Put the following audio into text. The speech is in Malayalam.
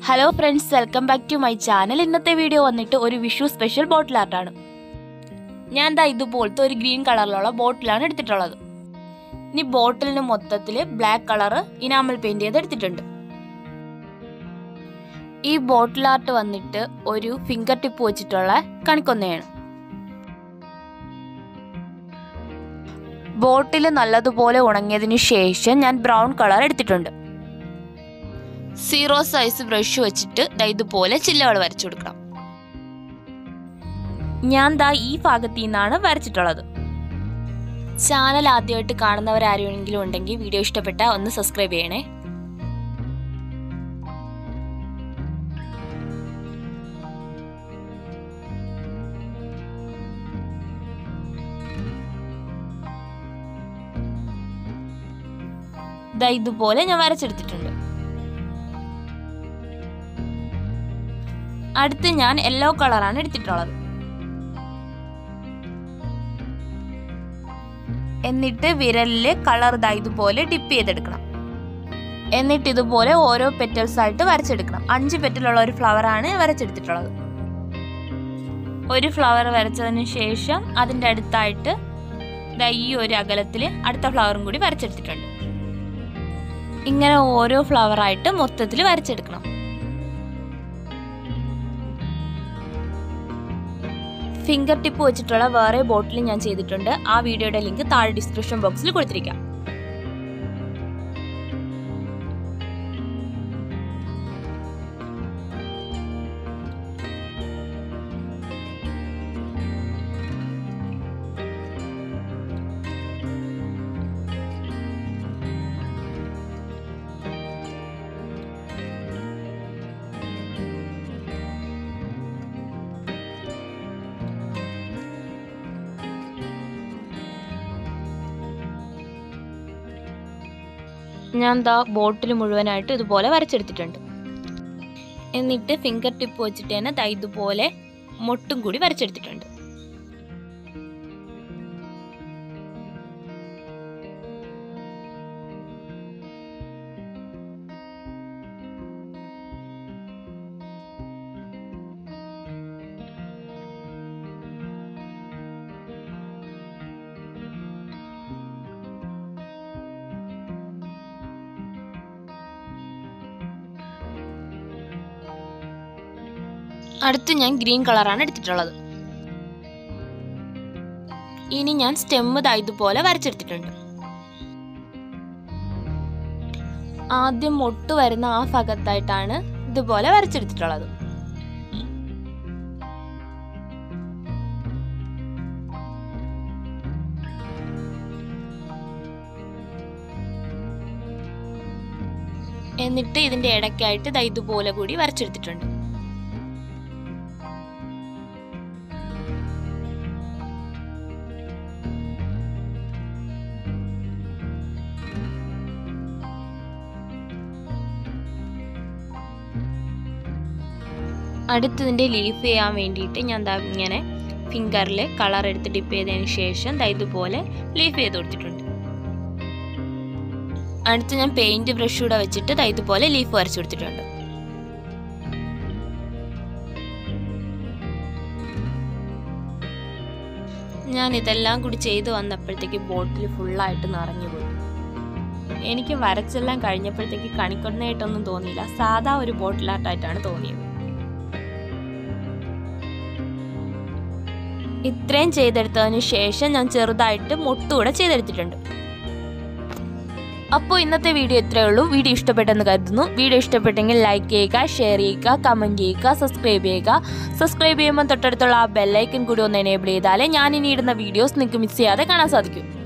hello friends welcome back to my channel ഇന്നത്തെ വീഡിയോ വന്നിട്ട് ഒരു വിഷു സ്പെഷ്യൽ ബോട്ടിൽ ആർട്ടാണ് ഞാൻ ദാ ഇതുപോലത്തെ ഒരു ഗ്രീൻ കളറിലുള്ള ബോട്ടിലാണ് എടുത്തിട്ടുള്ളത് ഇനി ബോട്ടിലിന് മൊത്തത്തിൽ ബ്ലാക്ക് കളറ് ഇനാമൽ പെയിന്റ് ചെയ്ത് എടുത്തിട്ടുണ്ട് ഈ ബോട്ടിൽ ആർട്ട് വന്നിട്ട് ഒരു ഫിംഗർ ടിപ്പ് വെച്ചിട്ടുള്ള കണിക്കൊന്നയാണ് ബോട്ടിൽ നല്ലതുപോലെ ഉണങ്ങിയതിന് ശേഷം ഞാൻ ബ്രൗൺ കളർ എടുത്തിട്ടുണ്ട് സീറോ സൈസ് ബ്രഷ് വെച്ചിട്ട് ദാ ഇതുപോലെ ചില്ലകൾ വരച്ചു കൊടുക്കണം ഞാൻ ദാ ഈ ഭാഗത്തു നിന്നാണ് വരച്ചിട്ടുള്ളത് ചാനൽ ആദ്യമായിട്ട് കാണുന്നവരാരെങ്കിലും ഉണ്ടെങ്കിൽ വീഡിയോ ഇഷ്ടപ്പെട്ടാൽ ഒന്ന് സബ്സ്ക്രൈബ് ചെയ്യണേ ദാ ഇതുപോലെ ഞാൻ വരച്ചെടുത്തിട്ടുണ്ട് അടുത്ത് ഞാൻ യെല്ലോ കളറാണ് എടുത്തിട്ടുള്ളത് എന്നിട്ട് വിരലില് കളർ ഇതാ ഇതുപോലെ ഡിപ്പ് ചെയ്തെടുക്കണം എന്നിട്ട് ഇതുപോലെ ഓരോ പെറ്റൽസ് ആയിട്ട് വരച്ചെടുക്കണം അഞ്ച് പെറ്റലുള്ള ഒരു ഫ്ലവർ ആണ് വരച്ചെടുത്തിട്ടുള്ളത് ഒരു ഫ്ലവർ വരച്ചതിന് ശേഷം അതിൻ്റെ അടുത്തായിട്ട് ദാ ഈ ഒരു അകലത്തിൽ അടുത്ത ഫ്ലവറും കൂടി വരച്ചെടുത്തിട്ടുണ്ട് ഇങ്ങനെ ഓരോ ഫ്ലവർ ആയിട്ട് മൊത്തത്തിൽ വരച്ചെടുക്കണം ഫിംഗർ ടിപ്പ് വെച്ചിട്ടുള്ള വേറെ ബോട്ടിൽ ഞാൻ ചെയ്തിട്ടുണ്ട് ആ വീഡിയോയുടെ ലിങ്ക് താഴെ ഡിസ്ക്രിപ്ഷൻ ബോക്സിൽ കൊടുത്തിരിക്കാം ഞാൻ ദാ ബോട്ടിൽ മുഴുവനായിട്ട് ഇതുപോലെ വരച്ചെടുത്തിട്ടുണ്ട് എന്നിട്ട് ഫിംഗർ ടിപ്പ് വെച്ചിട്ട് തന്നെ ദാ ഇതുപോലെ മൊട്ടും കൂടി വരച്ചെടുത്തിട്ടുണ്ട് അടുത്ത് ഞാൻ ഗ്രീൻ കളറാണ് എടുത്തിട്ടുള്ളത് ഇനി ഞാൻ സ്റ്റെമ്മ് ദാ ഇതുപോലെ വരച്ചെടുത്തിട്ടുണ്ട് ആദ്യം മൊട്ട് വരുന്ന ആ ഭാഗത്തായിട്ടാണ് ഇതുപോലെ വരച്ചെടുത്തിട്ടുള്ളത് എന്നിട്ട് ഇതിന്റെ ഇടയ്ക്കായിട്ട് ദാ ഇതുപോലെ കൂടി വരച്ചെടുത്തിട്ടുണ്ട് അടുത്തതിൻ്റെ ലീഫ് ചെയ്യാൻ വേണ്ടിയിട്ട് ഞാൻ ദാ ഇങ്ങനെ ഫിംഗറിൽ കളർ എടുത്ത് ഡിപ്പ് ചെയ്തതിന് ശേഷം ദാ ഇതുപോലെ ലീഫ് ചെയ്ത് കൊടുത്തിട്ടുണ്ട് അടുത്ത് ഞാൻ പെയിന്റ് ബ്രഷ് കൂടെ വെച്ചിട്ട് ദാ ഇതുപോലെ ലീഫ് വരച്ചു കൊടുത്തിട്ടുണ്ട് ഞാൻ ഇതെല്ലാം കൂടി ചെയ്ത് വന്നപ്പോഴത്തേക്ക് ബോട്ടിൽ ഫുള്ളായിട്ട് നിറഞ്ഞു പോയി എനിക്ക് വരച്ചെല്ലാം കഴിഞ്ഞപ്പോഴത്തേക്ക് കണിക്കൊന്നയായിട്ടൊന്നും തോന്നിയില്ല സാധാ ഒരു ബോട്ടിൽ ആർട്ടായിട്ടാണ് തോന്നിയത് ഇത്രയും ചെയ്തെടുത്തതിന് ശേഷം ഞാൻ ചെറുതായിട്ട് മുട്ടുകൂടെ ചെയ്തെടുത്തിട്ടുണ്ട് അപ്പോൾ ഇന്നത്തെ വീഡിയോ ഇത്രയേ ഉള്ളൂ വീഡിയോ ഇഷ്ടപ്പെട്ടെന്ന് കരുതുന്നു വീഡിയോ ഇഷ്ടപ്പെട്ടെങ്കിൽ ലൈക്ക് ചെയ്യുക ഷെയർ ചെയ്യുക കമൻറ്റ് ചെയ്യുക സബ്സ്ക്രൈബ് ചെയ്യുക സബ്സ്ക്രൈബ് ചെയ്യുമ്പോൾ തൊട്ടടുത്തുള്ള ആ ബെല്ലൈക്കൻ കൂടി ഒന്ന് എനേബിൾ ചെയ്താലേ ഞാൻ ഇനി ഇടുന്ന വീഡിയോസ് നിങ്ങൾക്ക് മിസ് ചെയ്യാതെ കാണാൻ സാധിക്കും